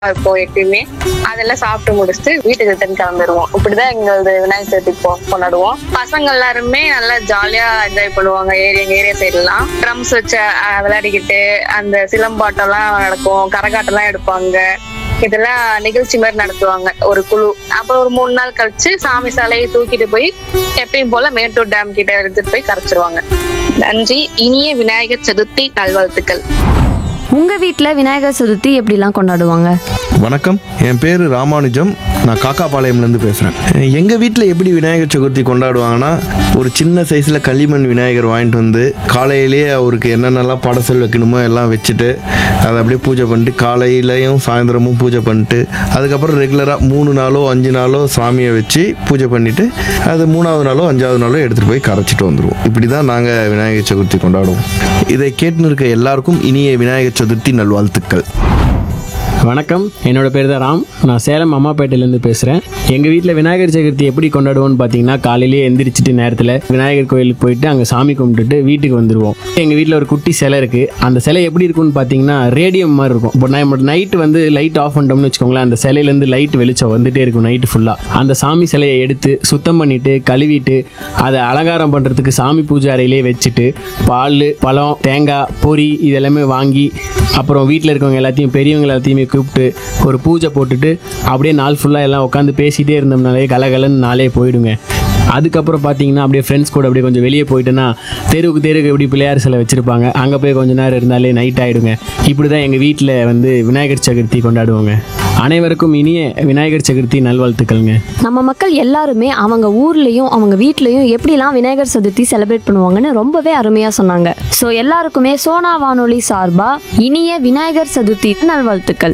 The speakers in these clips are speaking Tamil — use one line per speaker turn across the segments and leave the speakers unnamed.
இருப்போம் எப்பயுமே அதெல்லாம் சாப்பிட்டு முடிச்சுட்டு வீட்டுக்கு ரிட்டர்ன் கிளம்பிடுவோம் இப்படிதான் எங்களது விநாயகர் சதுர்த்தி கொ- கொண்டாடுவோம் பசங்க எல்லாருமே நல்லா ஜாலியா என்ஜாய் பண்ணுவாங்க ஏரியா எங்க ஏரியா சைடுலாம் ட்ரம்ஸ் வச்சு அஹ், விளையாடிக்கிட்டு அந்த சிலம்பாட்டம் எல்லாம் நடக்கும் கரகாட்டம் எல்லாம் எடுப்பாங்க இதெல்லாம் நிகழ்ச்சி மாதிரி நடத்துவாங்க ஒரு குழு அப்புறம் ஒரு மூணு நாள் கழிச்சு சாமி சாலையை தூக்கிட்டு போய் எப்பயும் போல மேட்டூர் டேம் கிட்ட எடுத்துட்டு போய் கரைச்சிருவாங்க நன்றி இனிய விநாயகர் சதுர்த்தி நல்வாழ்த்துக்கள்
உங்க வீட்ல விநாயகர் சதுர்த்தி எப்படிலாம் கொண்டாடுவாங்க
வணக்கம் என் பேர் ராமானுஜம் நான் காக்காபாளையம்லேருந்து பேசுகிறேன் எங்கள் வீட்டில் எப்படி விநாயகர் சதுர்த்தி கொண்டாடுவாங்கன்னா ஒரு சின்ன சைஸில் களிமண் விநாயகர் வாங்கிட்டு வந்து காலையிலேயே அவருக்கு என்னென்னலாம் படசல் வைக்கணுமோ எல்லாம் வச்சுட்டு அதை அப்படியே பூஜை பண்ணிட்டு காலையிலையும் சாயந்தரமும் பூஜை பண்ணிட்டு அதுக்கப்புறம் ரெகுலராக மூணு நாளோ அஞ்சு நாளோ சாமியை வச்சு பூஜை பண்ணிவிட்டு அது மூணாவது நாளோ அஞ்சாவது நாளோ எடுத்துகிட்டு போய் கரைச்சிட்டு வந்துடுவோம் இப்படி தான் நாங்கள் விநாயகர் சதுர்த்தி கொண்டாடுவோம் இதை கேட்டுன்னு இருக்க எல்லாருக்கும் இனிய விநாயகர் சதுர்த்தி நல்வாழ்த்துக்கள்
வணக்கம் என்னோட பேர் தான் ராம் நான் சேலம் அம்மாப்பேட்டையிலேருந்து பேசுகிறேன் எங்கள் வீட்டில் விநாயகர் சதுர்த்தி எப்படி கொண்டாடுவோம்னு பார்த்தீங்கன்னா காலையிலேயே எந்திரிச்சிட்டு நேரத்தில் விநாயகர் கோயிலுக்கு போயிட்டு அங்கே சாமி கும்பிட்டுட்டு வீட்டுக்கு வந்துடுவோம் எங்கள் வீட்டில் ஒரு குட்டி சிலை இருக்குது அந்த சிலை எப்படி இருக்கும்னு பார்த்தீங்கன்னா ரேடியம் மாதிரி இருக்கும் இப்போ நம்ம நைட்டு வந்து லைட் ஆஃப் பண்ணிட்டோம்னு வச்சுக்கோங்களேன் அந்த சிலையிலேருந்து லைட் வெளிச்சம் வந்துட்டே இருக்கும் நைட்டு ஃபுல்லாக அந்த சாமி சிலையை எடுத்து சுத்தம் பண்ணிட்டு கழுவிட்டு அதை அலங்காரம் பண்ணுறதுக்கு சாமி பூஜை அறையிலே வச்சுட்டு பால் பழம் தேங்காய் பொரி இதெல்லாமே வாங்கி அப்புறம் வீட்டில் இருக்கவங்க எல்லாத்தையும் பெரியவங்க எல்லாத்தையுமே கூப்பிட்டு ஒரு பூஜை போட்டுட்டு அப்படியே நாள் ஃபுல்லாக எல்லாம் உட்காந்து பேசிகிட்டே இருந்தோம்னாலே கலகலன்னு நாளே போயிடுங்க அதுக்கப்புறம் பார்த்தீங்கன்னா அப்படியே ஃப்ரெண்ட்ஸ் கூட அப்படியே கொஞ்சம் வெளியே போயிட்டேன்னா தெருவுக்கு தெருவுக்கு எப்படி பிள்ளையார் சிலை வச்சுருப்பாங்க அங்கே போய் கொஞ்ச நேரம் இருந்தாலே நைட் ஆகிடுங்க இப்படி தான் எங்கள் வீட்டில் வந்து விநாயகர் சதுர்த்தி கொண்டாடுவோங்க அனைவருக்கும் இனிய விநாயகர் சதுர்த்தி நல்வாழ்த்துக்கள்ங்க
நம்ம மக்கள் எல்லாருமே அவங்க ஊர்லயும் அவங்க வீட்லயும் எப்படிலாம் விநாயகர் சதுர்த்தி செலிப்ரேட் பண்ணுவாங்கன்னு ரொம்பவே அருமையா சொன்னாங்க ஸோ எல்லாருக்குமே சோனா வானொலி சார்பா இனிய விநாயகர் சதுர்த்தி நல்வாழ்த்துக்கள்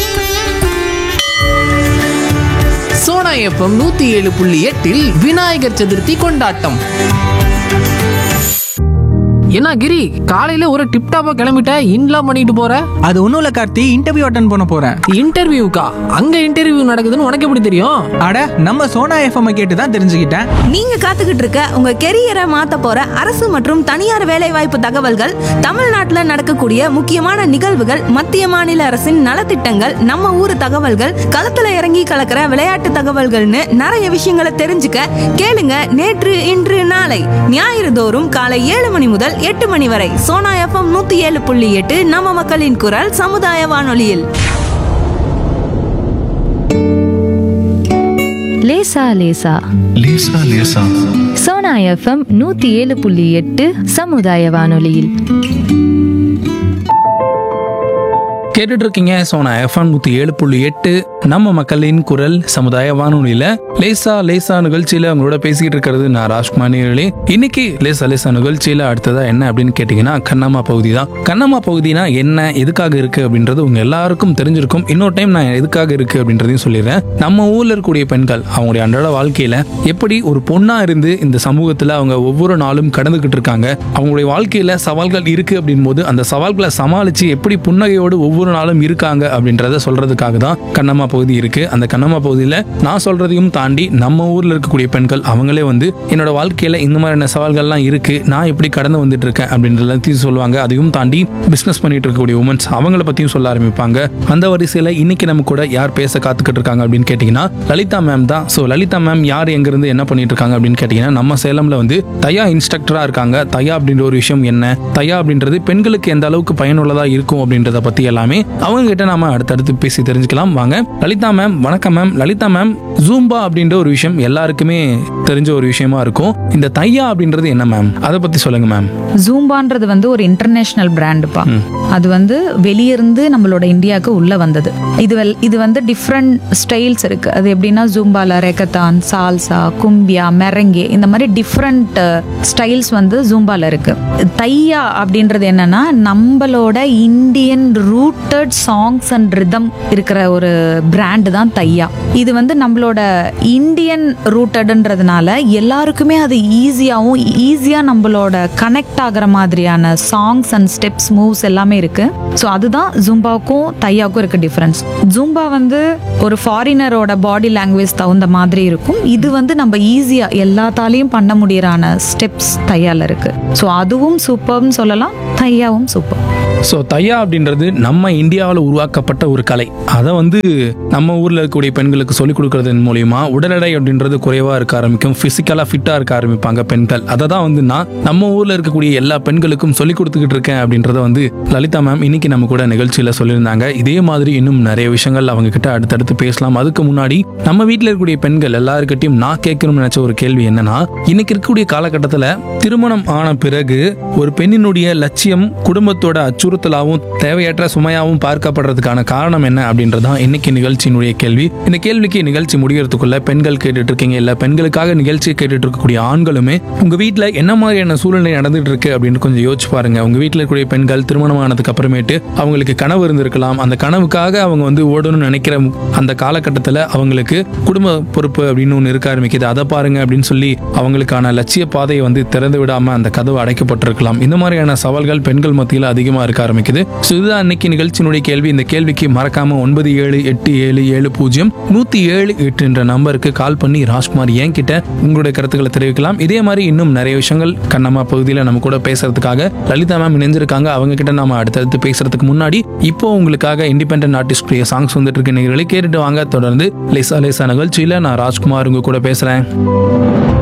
சோனா எஃப்எம் நூத்தி ஏழு புள்ளி எட்டில் விநாயகர் சதுர்த்தி கொண்டாட்டம் என்ன கிரி காலையில ஒரு டிப்டாப்பா கிளம்பிட்ட இன்லாம் பண்ணிட்டு போற
அது ஒன்றும் இல்லை கார்த்தி இன்டர்வியூ அட்டன் பண்ண போகிறேன்
இன்டர்வியூக்கா அங்க இன்டர்வியூ நடக்குதுன்னு உனக்கு எப்படி தெரியும்
அட நம்ம சோனா எஃப்எம் கேட்டு தான் தெரிஞ்சுக்கிட்டேன்
நீங்க காத்துக்கிட்டு இருக்க உங்க கெரியரை மாத்த போற அரசு மற்றும் தனியார் வேலைவாய்ப்பு தகவல்கள் தமிழ்நாட்டுல நடக்கக்கூடிய முக்கியமான நிகழ்வுகள் மத்திய மாநில அரசின் நலத்திட்டங்கள் நம்ம ஊர் தகவல்கள் களத்துல இறங்கி கலக்கிற விளையாட்டு தகவல்கள்னு நிறைய விஷயங்களை தெரிஞ்சுக்க கேளுங்க நேற்று இன்று நாளை ஞாயிறு தோறும் காலை ஏழு மணி முதல் எட்டு மணி வரை சோனா எஃப்எம் நூத்தி ஏழு புள்ளி எட்டு நம்ம மக்களின் குரல் சமுதாய வானொலியில்
லேசா லேசா
லேசா லேசா
சோனா எஃப்எம் நூத்தி ஏழு புள்ளி எட்டு சமுதாய வானொலியில்
கேட்டுட்டு இருக்கீங்க சோனா எஃப்எம் நூத்தி ஏழு புள்ளி எட்டு நம்ம மக்களின் குரல் சமுதாய வானொலியில லேசா லேசா நிகழ்ச்சியில அவங்களோட பேசிக்கிட்டு இருக்கிறது நான் ராஜ்குமார் நேர்களே இன்னைக்கு லேசா லேசா நிகழ்ச்சியில அடுத்ததா என்ன அப்படின்னு கேட்டீங்கன்னா கண்ணம்மா பகுதி தான் கண்ணம்மா பகுதினா என்ன எதுக்காக இருக்கு அப்படின்றது உங்க எல்லாருக்கும் தெரிஞ்சிருக்கும் இன்னொரு டைம் நான் எதுக்காக இருக்கு அப்படின்றதையும் சொல்லிடுறேன் நம்ம ஊர்ல இருக்கக்கூடிய பெண்கள் அவங்களுடைய அன்றாட வாழ்க்கையில எப்படி ஒரு பொண்ணா இருந்து இந்த சமூகத்துல அவங்க ஒவ்வொரு நாளும் கடந்துகிட்டு இருக்காங்க அவங்களுடைய வாழ்க்கையில சவால்கள் இருக்கு அப்படின் போது அந்த சவால்களை சமாளிச்சு எப்படி புன்னகையோடு ஒவ்வொரு நாளும் இருக்காங்க அப்படின்றத சொல்றதுக்காக தான் கண்ணம்மா பகுதி இருக்கு அந்த கண்ணம்மா பகுதியில நான் சொல்றதையும் தாண்டி நம்ம ஊர்ல இருக்கக்கூடிய பெண்கள் அவங்களே வந்து என்னோட வாழ்க்கையில இந்த மாதிரியான சவால்கள்லாம் இருக்கு நான் எப்படி கடந்து வந்துட்டு இருக்கேன் அப்படின்றதையும் சொல்லுவாங்க அதையும் தாண்டி பிசினஸ் பண்ணிட்டு இருக்கக்கூடிய உமன்ஸ் அவங்கள பத்தியும் சொல்ல ஆரம்பிப்பாங்க அந்த வரிசையில இன்னைக்கு நம்ம கூட யார் பேச காத்துக்கிட்டு இருக்காங்க அப்படின்னு கேட்டீங்கன்னா லலிதா மேம் தான் ஸோ லலிதா மேம் யார் எங்கிருந்து என்ன பண்ணிட்டு இருக்காங்க அப்படின்னு கேட்டீங்கன்னா நம்ம சேலம்ல வந்து தையா இன்ஸ்ட்ரக்டரா இருக்காங்க தையா அப்படின்ற ஒரு விஷயம் என்ன தையா அப்படின்றது பெண்களுக்கு எந்த அளவுக்கு பயனுள்ளதா இருக்கும் அப்படின்றத பத்தி எல்லாமே அவங்க கிட்ட நாம அடுத்தடுத்து பேசி தெரிஞ்சுக்கலாம் வாங்க லலிதா மேம் வணக்கம் மேம் லலிதா மேம் ஜூம்பா அப்படின்ற ஒரு விஷயம் எல்லாருக்குமே தெரிஞ்ச ஒரு விஷயமா இருக்கும் இந்த தையா அப்படின்றது என்ன மேம் அதை பத்தி சொல்லுங்க மேம்
ஜூம்பான்றது வந்து ஒரு இன்டர்நேஷனல் பிராண்டுப்பா அது வந்து வெளியிருந்து நம்மளோட இந்தியாவுக்கு உள்ள வந்தது இது வெல்- இது வந்து டிஃப்ரெண்ட் ஸ்டைல்ஸ் இருக்கு அது எப்படின்னா ஜூம்பால ரெக்கத்தான் சால்சா கும்பியா மெரங்கே இந்த மாதிரி டிஃப்ரெண்ட் ஸ்டைல்ஸ் வந்து ஜூம்பால இருக்கு தையா அப்படின்றது என்னன்னா நம்மளோட Indian rooted songs and rhythm இருக்கிற ஒரு பிராண்டு தான் தையா இது வந்து நம்மளோட இந்தியன் ரூட்டடுன்றதுனால எல்லாருக்குமே அது ஈஸியாகவும் ஈஸியாக நம்மளோட கனெக்ட் ஆகிற மாதிரியான சாங்ஸ் அண்ட் ஸ்டெப்ஸ் மூவ்ஸ் எல்லாமே இருக்கு ஸோ அதுதான் ஜும்பாவுக்கும் தையாவுக்கும் இருக்க டிஃப்ரென்ஸ் ஜும்பா வந்து ஒரு ஃபாரினரோட பாடி லாங்குவேஜ் தகுந்த மாதிரி இருக்கும் இது வந்து நம்ம ஈஸியாக எல்லாத்தாலையும் பண்ண முடியறான ஸ்டெப்ஸ் தையால இருக்கு ஸோ அதுவும் சூப்பர்னு சொல்லலாம் தையாவும் சூப்பர்
ஸோ தையா அப்படின்றது நம்ம இந்தியாவில் உருவாக்கப்பட்ட ஒரு கலை அதை வந்து நம்ம ஊரில் இருக்கக்கூடிய பெண்களுக்கு சொல்லிக் கொடுக்கறதன் மூலியமா உடல் எடை அப்படின்றது குறைவாக இருக்க ஆரம்பிக்கும் ஃபிசிக்கலாக ஃபிட்டாக இருக்க ஆரம்பிப்பாங்க பெண்கள் அதை தான் வந்து நான் நம்ம ஊரில் இருக்கக்கூடிய எல்லா பெண்களுக்கும் சொல்லிக் கொடுத்துக்கிட்டு இருக்கேன் அப்படின்றத வந்து லலிதா மேம் இன்னைக்கு நம்ம கூட நிகழ்ச்சியில் சொல்லியிருந்தாங்க இதே மாதிரி இன்னும் நிறைய விஷயங்கள் அவங்க கிட்ட அடுத்தடுத்து பேசலாம் அதுக்கு முன்னாடி நம்ம வீட்டில் இருக்கக்கூடிய பெண்கள் எல்லாருக்கிட்டையும் நான் கேட்கணும்னு நினைச்ச ஒரு கேள்வி என்னன்னா இன்னைக்கு இருக்கக்கூடிய காலகட்டத்தில் திருமணம் ஆன பிறகு ஒரு பெண்ணினுடைய லட்சியம் குடும்பத்தோட அச்சுறுத்தலாகவும் தேவையற்ற சுமையாகவும் பார்க்கப்படுறதுக்கான காரணம் என்ன அப்படின்றதான் இன்னைக்கு நிகழ்ச்சியினுடைய கேள்வி இந்த கேள்விக்கு நிகழ்ச்சி முடியறதுக்குள்ள பெண்கள் கேட்டுட்டு இருக்கீங்க இல்ல பெண்களுக்காக நிகழ்ச்சியை கேட்டுட்டு இருக்கக்கூடிய ஆண்களுமே உங்க வீட்ல என்ன மாதிரியான சூழ்நிலை நடந்துட்டு இருக்கு அப்படின்னு கொஞ்சம் யோசிச்சு பாருங்க உங்க வீட்ல இருக்கக்கூடிய பெண்கள் திருமணம் ஆனதுக்கு அப்புறமேட்டு அவங்களுக்கு கனவு இருந்திருக்கலாம் அந்த கனவுக்காக அவங்க வந்து ஓடணும்னு நினைக்கிற அந்த காலகட்டத்தில் அவங்களுக்கு குடும்ப பொறுப்பு அப்படின்னு ஒன்று இருக்க ஆரம்பிக்குது அதை பாருங்க அப்படின்னு சொல்லி அவங்களுக்கான லட்சிய பாதையை வந்து திறந்து விடாம அந்த கதவு அடைக்கப்பட்டிருக்கலாம் இந்த மாதிரியான சவால்கள் பெண்கள் மத்தியில் அதிகமாக இருக்க ஆரம்பிக்குது ஸோ இதுதான் இன்னைக்கு நிகழ்ச்சியினுடைய கேள்வி இந்த கேள்விக்கு மறக்காம ஒன்பது ஏழு எட்டு ஏழு ஏழு பூஜ்ஜியம் நூத்தி ஏழு எட்டு என்ற நம்பருக்கு கால் பண்ணி ராஜ்குமார் என் கிட்ட உங்களுடைய கருத்துக்களை தெரிவிக்கலாம் இதே மாதிரி இன்னும் நிறைய விஷயங்கள் கண்ணம்மா பகுதியில் நம்ம கூட பேசுறதுக்காக லலிதா மேம் இணைஞ்சிருக்காங்க அவங்க கிட்ட நம்ம அடுத்தடுத்து பேசுறதுக்கு முன்னாடி இப்போ உங்களுக்காக இண்டிபெண்டன்ட் ஆர்டிஸ்ட் சாங்ஸ் வந்துட்டு இருக்க நிகழ்ச்சிகளை கேட்டுட்டு வாங்க தொடர்ந்து லேசா லேசா நிகழ்ச்சியில நான் ராஜ்குமார் உங்க கூட பேசுறேன்